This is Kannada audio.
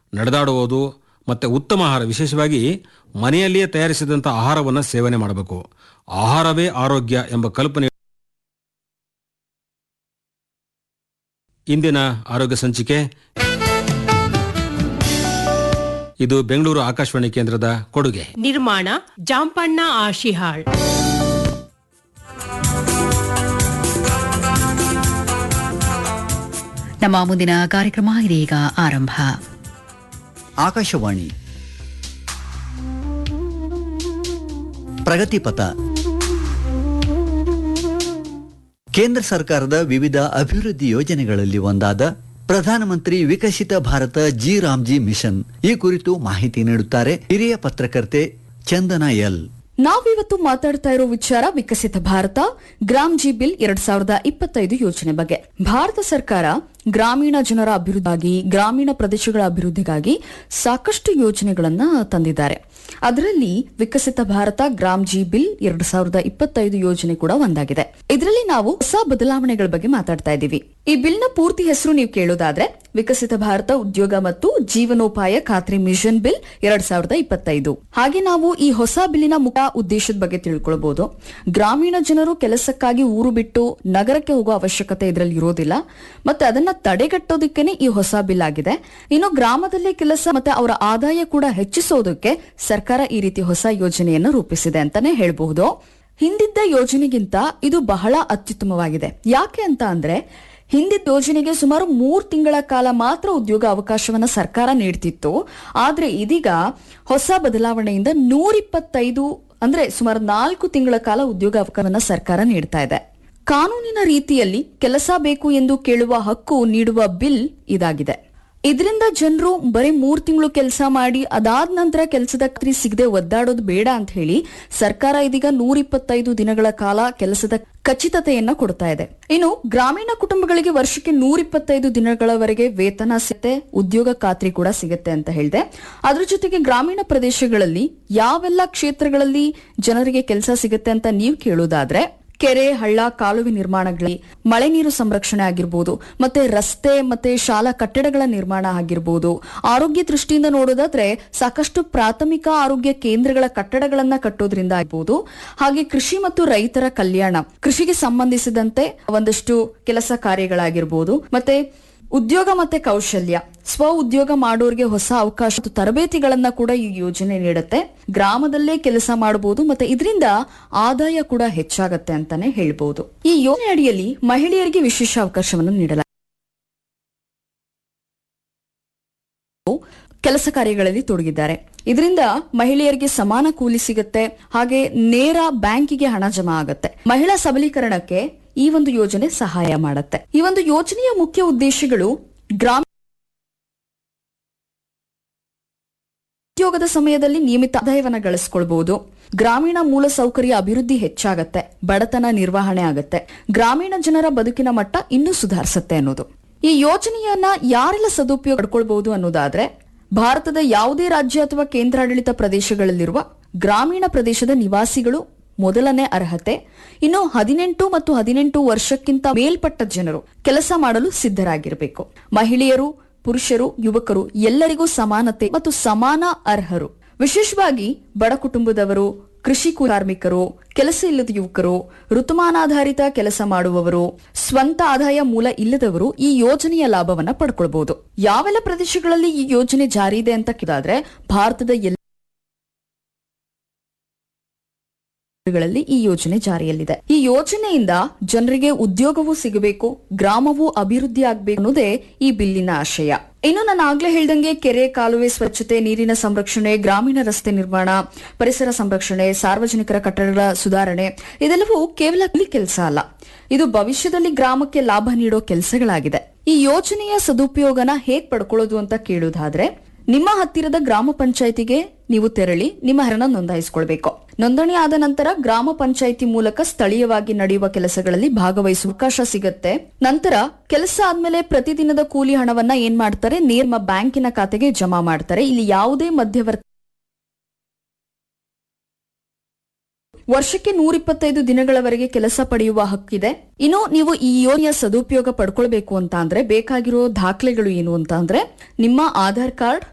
ನಡೆದಾಡುವುದು ಮತ್ತು ಉತ್ತಮ ಆಹಾರ ವಿಶೇಷವಾಗಿ ಮನೆಯಲ್ಲಿಯೇ ತಯಾರಿಸಿದಂಥ ಆಹಾರವನ್ನು ಸೇವನೆ ಮಾಡಬೇಕು ಆಹಾರವೇ ಆರೋಗ್ಯ ಎಂಬ ಕಲ್ಪನೆ ಇಂದಿನ ಆರೋಗ್ಯ ಸಂಚಿಕೆ ಇದು ಬೆಂಗಳೂರು ಆಕಾಶವಾಣಿ ಕೇಂದ್ರದ ಕೊಡುಗೆ ನಿರ್ಮಾಣ ಜಾಂಪಣ್ಣ ಆಶಿಹಾಳ್ ನಮ್ಮ ಮುಂದಿನ ಕಾರ್ಯಕ್ರಮ ಇದೀಗ ಆರಂಭ ಆಕಾಶವಾಣಿ ಪ್ರಗತಿಪಥ ಕೇಂದ್ರ ಸರ್ಕಾರದ ವಿವಿಧ ಅಭಿವೃದ್ಧಿ ಯೋಜನೆಗಳಲ್ಲಿ ಒಂದಾದ ಪ್ರಧಾನಮಂತ್ರಿ ವಿಕಸಿತ ಭಾರತ ಜಿ ರಾಮ್ಜಿ ಮಿಷನ್ ಈ ಕುರಿತು ಮಾಹಿತಿ ನೀಡುತ್ತಾರೆ ಹಿರಿಯ ಪತ್ರಕರ್ತೆ ಚಂದನ ಎಲ್ ನಾವಿವತ್ತು ಮಾತಾಡ್ತಾ ಇರೋ ವಿಚಾರ ವಿಕಸಿತ ಭಾರತ ಗ್ರಾಮ್ ಜಿ ಬಿಲ್ ಎರಡ್ ಸಾವಿರದ ಇಪ್ಪತ್ತೈದು ಯೋಜನೆ ಬಗ್ಗೆ ಭಾರತ ಸರ್ಕಾರ ಗ್ರಾಮೀಣ ಜನರ ಅಭಿವೃದ್ಧಿಗಾಗಿ ಗ್ರಾಮೀಣ ಪ್ರದೇಶಗಳ ಅಭಿವೃದ್ಧಿಗಾಗಿ ಸಾಕಷ್ಟು ಯೋಜನೆಗಳನ್ನ ತಂದಿದ್ದಾರೆ ಅದರಲ್ಲಿ ವಿಕಸಿತ ಭಾರತ ಗ್ರಾಮ್ ಜಿ ಬಿಲ್ ಎರಡ್ ಸಾವಿರದ ಇಪ್ಪತ್ತೈದು ಯೋಜನೆ ಕೂಡ ಒಂದಾಗಿದೆ ಇದರಲ್ಲಿ ನಾವು ಹೊಸ ಬದಲಾವಣೆಗಳ ಬಗ್ಗೆ ಮಾತಾಡ್ತಾ ಇದ್ದೀವಿ ಈ ಬಿಲ್ನ ಪೂರ್ತಿ ಹೆಸರು ನೀವು ಕೇಳೋದಾದ್ರೆ ವಿಕಸಿತ ಭಾರತ ಉದ್ಯೋಗ ಮತ್ತು ಜೀವನೋಪಾಯ ಖಾತ್ರಿ ಮಿಷನ್ ಬಿಲ್ ಎರಡ್ ಸಾವಿರದ ಇಪ್ಪತ್ತೈದು ಹಾಗೆ ನಾವು ಈ ಹೊಸ ಬಿಲ್ಲಿನ ಮುಖ ಉದ್ದೇಶದ ಬಗ್ಗೆ ತಿಳ್ಕೊಳ್ಬಹುದು ಗ್ರಾಮೀಣ ಜನರು ಕೆಲಸಕ್ಕಾಗಿ ಊರು ಬಿಟ್ಟು ನಗರಕ್ಕೆ ಹೋಗುವ ಅವಶ್ಯಕತೆ ಇದರಲ್ಲಿ ಇರೋದಿಲ್ಲ ಮತ್ತೆ ಅದನ್ನ ತಡೆಗಟ್ಟೋದಕ್ಕೇನೆ ಈ ಹೊಸ ಬಿಲ್ ಆಗಿದೆ ಇನ್ನು ಗ್ರಾಮದಲ್ಲೇ ಕೆಲಸ ಮತ್ತೆ ಅವರ ಆದಾಯ ಕೂಡ ಹೆಚ್ಚಿಸೋದಕ್ಕೆ ಸರ್ಕಾರ ಈ ರೀತಿ ಹೊಸ ಯೋಜನೆಯನ್ನು ರೂಪಿಸಿದೆ ಅಂತಾನೆ ಹೇಳಬಹುದು ಹಿಂದಿದ್ದ ಯೋಜನೆಗಿಂತ ಇದು ಬಹಳ ಅತ್ಯುತ್ತಮವಾಗಿದೆ ಯಾಕೆ ಅಂತ ಅಂದ್ರೆ ಹಿಂದಿದ್ದ ಯೋಜನೆಗೆ ಸುಮಾರು ಮೂರ್ ತಿಂಗಳ ಕಾಲ ಮಾತ್ರ ಉದ್ಯೋಗ ಅವಕಾಶವನ್ನ ಸರ್ಕಾರ ನೀಡ್ತಿತ್ತು ಆದ್ರೆ ಇದೀಗ ಹೊಸ ಬದಲಾವಣೆಯಿಂದ ನೂರಿಪ್ಪತ್ತೈದು ಅಂದ್ರೆ ಸುಮಾರು ನಾಲ್ಕು ತಿಂಗಳ ಕಾಲ ಉದ್ಯೋಗ ಅವಕಾಶವನ್ನ ಸರ್ಕಾರ ನೀಡ್ತಾ ಇದೆ ಕಾನೂನಿನ ರೀತಿಯಲ್ಲಿ ಕೆಲಸ ಬೇಕು ಎಂದು ಕೇಳುವ ಹಕ್ಕು ನೀಡುವ ಬಿಲ್ ಇದಾಗಿದೆ ಇದರಿಂದ ಜನರು ಬರೀ ಮೂರ್ ತಿಂಗಳು ಕೆಲಸ ಮಾಡಿ ಅದಾದ ನಂತರ ಕೆಲಸದ ಖಾತ್ರಿ ಸಿಗದೆ ಒದ್ದಾಡೋದು ಬೇಡ ಅಂತ ಹೇಳಿ ಸರ್ಕಾರ ಇದೀಗ ನೂರಿಪ್ಪತ್ತೈದು ದಿನಗಳ ಕಾಲ ಕೆಲಸದ ಖಚಿತತೆಯನ್ನ ಕೊಡ್ತಾ ಇದೆ ಇನ್ನು ಗ್ರಾಮೀಣ ಕುಟುಂಬಗಳಿಗೆ ವರ್ಷಕ್ಕೆ ನೂರಿಪ್ಪತ್ತೈದು ದಿನಗಳವರೆಗೆ ವೇತನ ಸಿಗುತ್ತೆ ಉದ್ಯೋಗ ಖಾತ್ರಿ ಕೂಡ ಸಿಗುತ್ತೆ ಅಂತ ಹೇಳಿದೆ ಅದ್ರ ಜೊತೆಗೆ ಗ್ರಾಮೀಣ ಪ್ರದೇಶಗಳಲ್ಲಿ ಯಾವೆಲ್ಲ ಕ್ಷೇತ್ರಗಳಲ್ಲಿ ಜನರಿಗೆ ಕೆಲಸ ಸಿಗುತ್ತೆ ಅಂತ ನೀವು ಕೇಳೋದಾದ್ರೆ ಕೆರೆ ಹಳ್ಳ ಕಾಲುವೆ ನಿರ್ಮಾಣಗಳಲ್ಲಿ ಮಳೆ ನೀರು ಸಂರಕ್ಷಣೆ ಆಗಿರ್ಬೋದು ಮತ್ತೆ ರಸ್ತೆ ಮತ್ತೆ ಶಾಲಾ ಕಟ್ಟಡಗಳ ನಿರ್ಮಾಣ ಆಗಿರ್ಬೋದು ಆರೋಗ್ಯ ದೃಷ್ಟಿಯಿಂದ ನೋಡೋದಾದ್ರೆ ಸಾಕಷ್ಟು ಪ್ರಾಥಮಿಕ ಆರೋಗ್ಯ ಕೇಂದ್ರಗಳ ಕಟ್ಟಡಗಳನ್ನ ಕಟ್ಟೋದ್ರಿಂದ ಆಗ್ಬೋದು ಹಾಗೆ ಕೃಷಿ ಮತ್ತು ರೈತರ ಕಲ್ಯಾಣ ಕೃಷಿಗೆ ಸಂಬಂಧಿಸಿದಂತೆ ಒಂದಷ್ಟು ಕೆಲಸ ಕಾರ್ಯಗಳಾಗಿರ್ಬೋದು ಮತ್ತೆ ಉದ್ಯೋಗ ಮತ್ತೆ ಕೌಶಲ್ಯ ಸ್ವ ಉದ್ಯೋಗ ಮಾಡೋರಿಗೆ ಹೊಸ ಅವಕಾಶ ಮತ್ತು ತರಬೇತಿಗಳನ್ನ ಕೂಡ ಈ ಯೋಜನೆ ನೀಡುತ್ತೆ ಗ್ರಾಮದಲ್ಲೇ ಕೆಲಸ ಮಾಡಬಹುದು ಮತ್ತೆ ಇದರಿಂದ ಆದಾಯ ಕೂಡ ಹೆಚ್ಚಾಗತ್ತೆ ಅಂತಾನೆ ಹೇಳ್ಬಹುದು ಈ ಯೋಜನೆ ಅಡಿಯಲ್ಲಿ ಮಹಿಳೆಯರಿಗೆ ವಿಶೇಷ ಅವಕಾಶವನ್ನು ನೀಡಲಾಗಿದೆ ಕೆಲಸ ಕಾರ್ಯಗಳಲ್ಲಿ ತೊಡಗಿದ್ದಾರೆ ಇದರಿಂದ ಮಹಿಳೆಯರಿಗೆ ಸಮಾನ ಕೂಲಿ ಸಿಗುತ್ತೆ ಹಾಗೆ ನೇರ ಬ್ಯಾಂಕಿಗೆ ಹಣ ಜಮಾ ಆಗುತ್ತೆ ಮಹಿಳಾ ಸಬಲೀಕರಣಕ್ಕೆ ಈ ಒಂದು ಯೋಜನೆ ಸಹಾಯ ಮಾಡುತ್ತೆ ಈ ಒಂದು ಯೋಜನೆಯ ಮುಖ್ಯ ಉದ್ದೇಶಗಳು ಗ್ರಾಮ ಉದ್ಯೋಗದ ಸಮಯದಲ್ಲಿ ನಿಯಮಿತ ಆದಾಯವನ್ನ ಗಳಿಸ್ಕೊಳ್ಬಹುದು ಗ್ರಾಮೀಣ ಮೂಲ ಸೌಕರ್ಯ ಅಭಿವೃದ್ಧಿ ಹೆಚ್ಚಾಗತ್ತೆ ಬಡತನ ನಿರ್ವಹಣೆ ಆಗತ್ತೆ ಗ್ರಾಮೀಣ ಜನರ ಬದುಕಿನ ಮಟ್ಟ ಇನ್ನೂ ಸುಧಾರಿಸುತ್ತೆ ಅನ್ನೋದು ಈ ಯೋಜನೆಯನ್ನ ಯಾರೆಲ್ಲ ಸದುಪಯೋಗ ಪಡ್ಕೊಳ್ಬಹುದು ಅನ್ನೋದಾದ್ರೆ ಭಾರತದ ಯಾವುದೇ ರಾಜ್ಯ ಅಥವಾ ಕೇಂದ್ರಾಡಳಿತ ಪ್ರದೇಶಗಳಲ್ಲಿರುವ ಗ್ರಾಮೀಣ ಪ್ರದೇಶದ ನಿವಾಸಿಗಳು ಮೊದಲನೇ ಅರ್ಹತೆ ಇನ್ನು ಹದಿನೆಂಟು ಮತ್ತು ಹದಿನೆಂಟು ವರ್ಷಕ್ಕಿಂತ ಮೇಲ್ಪಟ್ಟ ಜನರು ಕೆಲಸ ಮಾಡಲು ಸಿದ್ಧರಾಗಿರಬೇಕು ಮಹಿಳೆಯರು ಪುರುಷರು ಯುವಕರು ಎಲ್ಲರಿಗೂ ಸಮಾನತೆ ಮತ್ತು ಸಮಾನ ಅರ್ಹರು ವಿಶೇಷವಾಗಿ ಬಡ ಕುಟುಂಬದವರು ಕೃಷಿ ಕಾರ್ಮಿಕರು ಕೆಲಸ ಇಲ್ಲದ ಯುವಕರು ಋತುಮಾನಾಧಾರಿತ ಕೆಲಸ ಮಾಡುವವರು ಸ್ವಂತ ಆದಾಯ ಮೂಲ ಇಲ್ಲದವರು ಈ ಯೋಜನೆಯ ಲಾಭವನ್ನ ಪಡ್ಕೊಳ್ಬಹುದು ಯಾವೆಲ್ಲ ಪ್ರದೇಶಗಳಲ್ಲಿ ಈ ಯೋಜನೆ ಜಾರಿ ಇದೆ ಅಂತ ಕೇಳಿದ್ರೆ ಭಾರತದ ಎಲ್ಲ ಗಳಲ್ಲಿ ಈ ಯೋಜನೆ ಜಾರಿಯಲ್ಲಿದೆ ಈ ಯೋಜನೆಯಿಂದ ಜನರಿಗೆ ಉದ್ಯೋಗವೂ ಸಿಗಬೇಕು ಗ್ರಾಮವೂ ಅಭಿವೃದ್ಧಿ ಆಗ್ಬೇಕು ಅನ್ನೋದೇ ಈ ಬಿಲ್ಲಿನ ಆಶಯ ಇನ್ನು ನಾನು ಆಗ್ಲೇ ಹೇಳ್ದಂಗೆ ಕೆರೆ ಕಾಲುವೆ ಸ್ವಚ್ಛತೆ ನೀರಿನ ಸಂರಕ್ಷಣೆ ಗ್ರಾಮೀಣ ರಸ್ತೆ ನಿರ್ಮಾಣ ಪರಿಸರ ಸಂರಕ್ಷಣೆ ಸಾರ್ವಜನಿಕರ ಕಟ್ಟಡಗಳ ಸುಧಾರಣೆ ಇದೆಲ್ಲವೂ ಕೇವಲ ಕೆಲಸ ಅಲ್ಲ ಇದು ಭವಿಷ್ಯದಲ್ಲಿ ಗ್ರಾಮಕ್ಕೆ ಲಾಭ ನೀಡೋ ಕೆಲಸಗಳಾಗಿದೆ ಈ ಯೋಜನೆಯ ಸದುಪಯೋಗನ ಹೇಗ್ ಪಡ್ಕೊಳ್ಳೋದು ಅಂತ ಕೇಳೋದಾದ್ರೆ ನಿಮ್ಮ ಹತ್ತಿರದ ಗ್ರಾಮ ಪಂಚಾಯಿತಿಗೆ ನೀವು ತೆರಳಿ ನಿಮ್ಮ ಹೆಸರನ್ನ ನೋಂದಾಯಿಸಿಕೊಳ್ಬೇಕು ನೋಂದಣಿ ಆದ ನಂತರ ಗ್ರಾಮ ಪಂಚಾಯಿತಿ ಮೂಲಕ ಸ್ಥಳೀಯವಾಗಿ ನಡೆಯುವ ಕೆಲಸಗಳಲ್ಲಿ ಭಾಗವಹಿಸುವ ಅವಕಾಶ ಸಿಗುತ್ತೆ ನಂತರ ಕೆಲಸ ಆದ್ಮೇಲೆ ಪ್ರತಿದಿನದ ಕೂಲಿ ಹಣವನ್ನ ಏನ್ ಮಾಡ್ತಾರೆ ನೇರ ಬ್ಯಾಂಕಿನ ಖಾತೆಗೆ ಜಮಾ ಮಾಡ್ತಾರೆ ಇಲ್ಲಿ ಯಾವುದೇ ಮಧ್ಯವರ್ತಿ ವರ್ಷಕ್ಕೆ ನೂರಿಪ್ಪತ್ತೈದು ದಿನಗಳವರೆಗೆ ಕೆಲಸ ಪಡೆಯುವ ಹಕ್ಕಿದೆ ಇನ್ನು ನೀವು ಈ ಯೋಜನೆಯ ಸದುಪಯೋಗ ಪಡ್ಕೊಳ್ಬೇಕು ಅಂತ ಅಂದ್ರೆ ಬೇಕಾಗಿರೋ ದಾಖಲೆಗಳು ಏನು ಅಂತ ಅಂದ್ರೆ ನಿಮ್ಮ ಆಧಾರ್ ಕಾರ್ಡ್